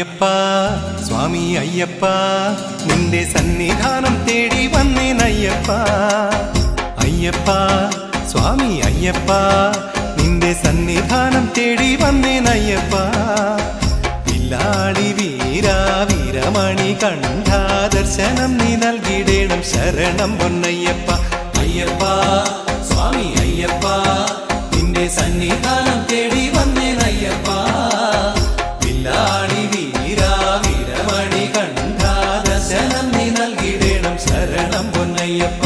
അയ്യപ്പ സ്വാമി അയ്യപ്പ നിന്റെ സന്നിധാനം തേടി വന്നേനയ്യപ്പ അയ്യപ്പ സ്വാമി അയ്യപ്പ നിന്റെ സന്നിധാനം തേടി വന്നേനയ്യപ്പ വില്ലാളി വീര വീരമണി കണ്ഠ ദർശനം നീ നൽകിടേണം ശരണം പൊന്നയ്യപ്പ അയ്യപ്പ സ്വാമി അയ്യപ്പ നിന്റെ സന്നിധാനം തേടി വന്നേനയ്യപ്പ വില്ലാളി വീര വീരമണി കണ്ഠ ദർശനം നീ നൽകിടേണം ശരണം പൊന്നയ്യപ്പ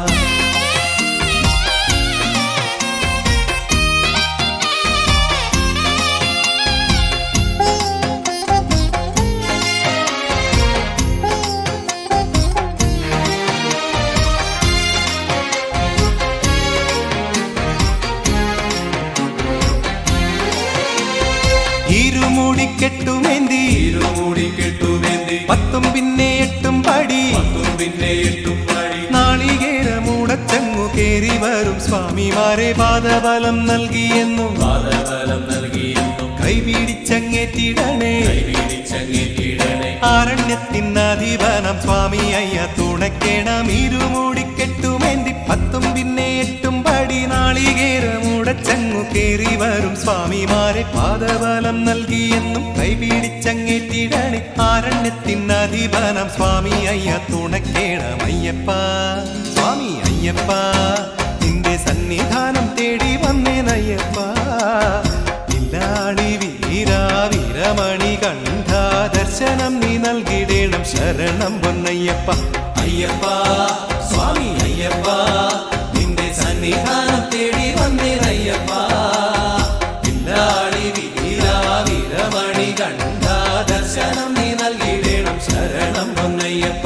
ഇരുമുടി കെട്ടുമേന്തി ഇരുമൂടി കെട്ടുമേന്തി പത്തും പിന്നെ എട്ടും പടി പത്തും പിന്നെ എട്ടും പടി നാളികേരമൂടച്ചങ്ങു കേറി വരും സ്വാമിമാരെ പാദബലം നൽകിയെന്നും പാദബലം നൽകിയെന്നും കൈപിടിച്ചങ്ങേറ്റിടണേ കൈപിടിച്ചങ്ങേറ്റിടണേ ആരണ്യത്തിനധിപനം സ്വാമി അയ്യ തുണക്കേണം ഇരുമുടി കെട്ടുമേന്തി പത്തും പിന്നെ എട്ടും പടി നാളികേരമൂടച്ചങ്ങു കേറി വരും സ്വാമിമാരെ പാദബലം നൽകിയെന്നും കൈപിടിച്ചങ്ങേറ്റിടണേ ആരണ്യത്തിനധിപനം സ്വാമി അയ്യ തുണക്കേണം അയ്യപ്പ സ്വാമി അയ്യപ്പ നിന്റെ സന്നിധാനം തേടി വന്നേനയ്യപ്പ ഇല്ലാളി വീര വീരമണി കണ്ഠ ദർശനം നീ നൽകിടേണം ശരണം പൊന്നയ്യപ്പ അയ്യപ്പ സ്വാമി അയ്യപ്പ നിന്റെ സന്നിധാനം തേടി വന്നേനയ്യപ്പ ഇല്ലാളി വീര വീരമണി കണ്ഠ ദർശനം നീ നൽകിടേണം ശരണം പൊന്നയ്യപ്പ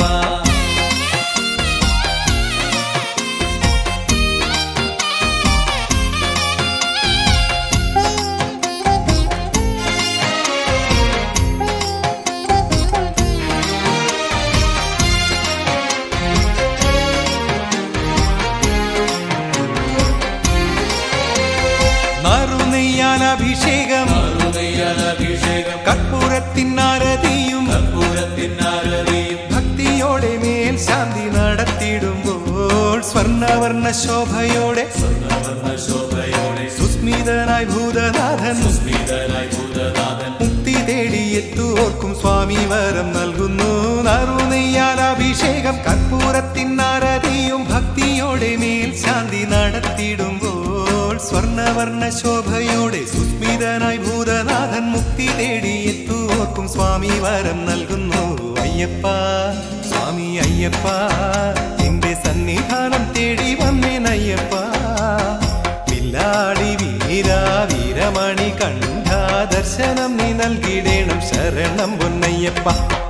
നറുനെയ്യാൽ അഭിഷേകം അഭിഷേകം കർപ്പൂരത്തിനാരതിയും കർപ്പൂരത്തിനാരതിയും ഭക്തിയോടെ മേൽ ശാന്തി നടത്തിയിടുമ്പോൾ സ്വർണവർണ്ണ ശോഭയോടെ സ്വർണ്ണവർണ്ണ ശോഭയോടെ സുസ്മിതനായി ഭൂതനാഥൻ സുസ്മിതനായി ഭൂതനാഥൻ മുക്തി തേടി എത്തുവോർക്കും സ്വാമി വരം നൽകുന്നു നറുനെയ്യാൽ അഭിഷേകം കർപ്പൂരത്തിനാരതിയും ഭക്തിയോടെ മേൽ ശാന്തി നടത്തിയിടുമ്പോൾ സ്വർണവർണ്ണ ശോഭയോടെ സുസ്മിതനായി ഭൂതനാഥൻ മുക്തി തേടി എത്തുവോർക്കും സ്വാമി വരം നൽകുന്നു അയ്യപ്പ സ്വാമി അയ്യപ്പ നിന്റെ സന്നിധാനം തേടി വന്നേനയ്യപ്പ വില്ലാളി വീര വീരമണി കണ്ഠ ദർശനം നീ നൽകിടേണം ശരണം പൊന്നയ്യപ്പ